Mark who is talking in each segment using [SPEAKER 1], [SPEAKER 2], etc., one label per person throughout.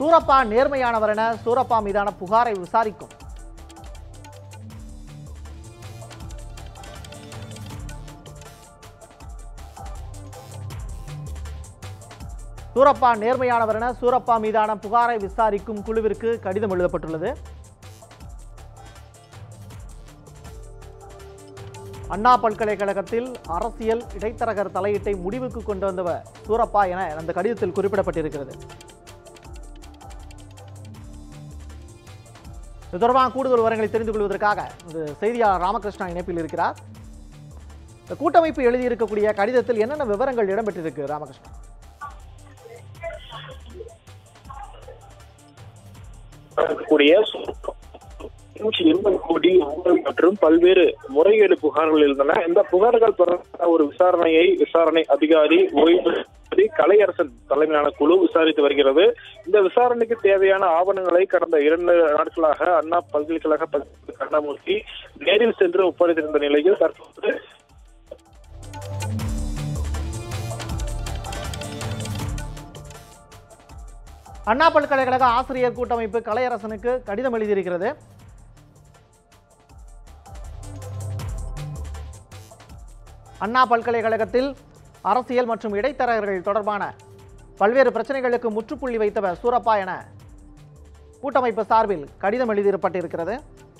[SPEAKER 1] சூரப்பா நேர்மையானவர் என சூரப்பா மீதான புகாரை விசாரிக்கும் சூரப்பா நேர்மையானவர் என சூரப்பா மீதான புகாரை விசாரிக்கும் குழுவிற்கு கடிதம் எழுதப்பட்டுள்ளது அண்ணா பல்கலைக்கழகத்தில் அரசியல் இடைத்தரகர் தலையீட்டை முடிவுக்கு கொண்டு வந்தவர் சூரப்பா என அந்த கடிதத்தில் குறிப்பிடப்பட்டிருக்கிறது இது தொடர்பான கூடுதல் விவரங்களை தெரிந்து கொள்வதற்காக இது செய்தியாளர் ராமகிருஷ்ணா இணைப்பில் இருக்கிறார் இந்த கூட்டமைப்பு எழுதியிருக்கக்கூடிய கடிதத்தில் என்னென்ன விவரங்கள் இடம்பெற்றிருக்கு ராமகிருஷ்ணா
[SPEAKER 2] இருக்கக்கூடிய நூற்றி எண்பது கோடி ஊழல் மற்றும் பல்வேறு முறைகேடு புகார்கள் இருந்தன இந்த புகார்கள் தொடர்பான ஒரு விசாரணையை விசாரணை அதிகாரி ஓய்வு நீதிபதி கலையரசன் தலைமையிலான குழு விசாரித்து வருகிறது இந்த விசாரணைக்கு தேவையான ஆவணங்களை கடந்த இரண்டு நாட்களாக அண்ணா பல்கலைக்கழக பதிவு கருணாமூர்த்தி நேரில் சென்று ஒப்படைத்திருந்த நிலையில் தற்போது
[SPEAKER 1] அண்ணா பல்கலைக்கழக ஆசிரியர் கூட்டமைப்பு கலையரசனுக்கு கடிதம் எழுதியிருக்கிறது அண்ணா பல்கலைக்கழகத்தில் அரசியல் மற்றும் இடைத்தரகர்கள் தொடர்பான பல்வேறு பிரச்சனைகளுக்கு முற்றுப்புள்ளி வைத்தவர் சூரப்பா என கூட்டமைப்பு சார்பில் கடிதம் எழுதியிருப்பட்டிருக்கிறது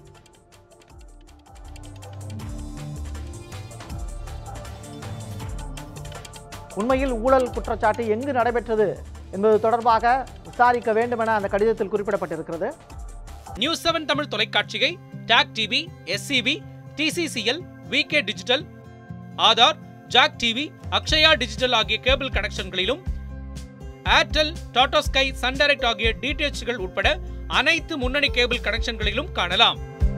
[SPEAKER 1] உண்மையில் ஊழல் குற்றச்சாட்டு எங்கு நடைபெற்றது என்பது தொடர்பாக விசாரிக்க வேண்டும் என அந்த கடிதத்தில் குறிப்பிடப்பட்டிருக்கிறது
[SPEAKER 3] நியூஸ் செவன் தமிழ் தொலைக்காட்சியை TAC TV SCV TCCL VK digital Aadhaar Jak TV Akshaya digital ஆகிய கேபிள் கனெக்ஷன்களிலும் Airtel Tata Sky Sun Direct ஆகிய டிடிஎச்கள் உட்பட அனைத்து முன்னணி கேபிள் கனெக்ஷன்களிலும் காணலாம்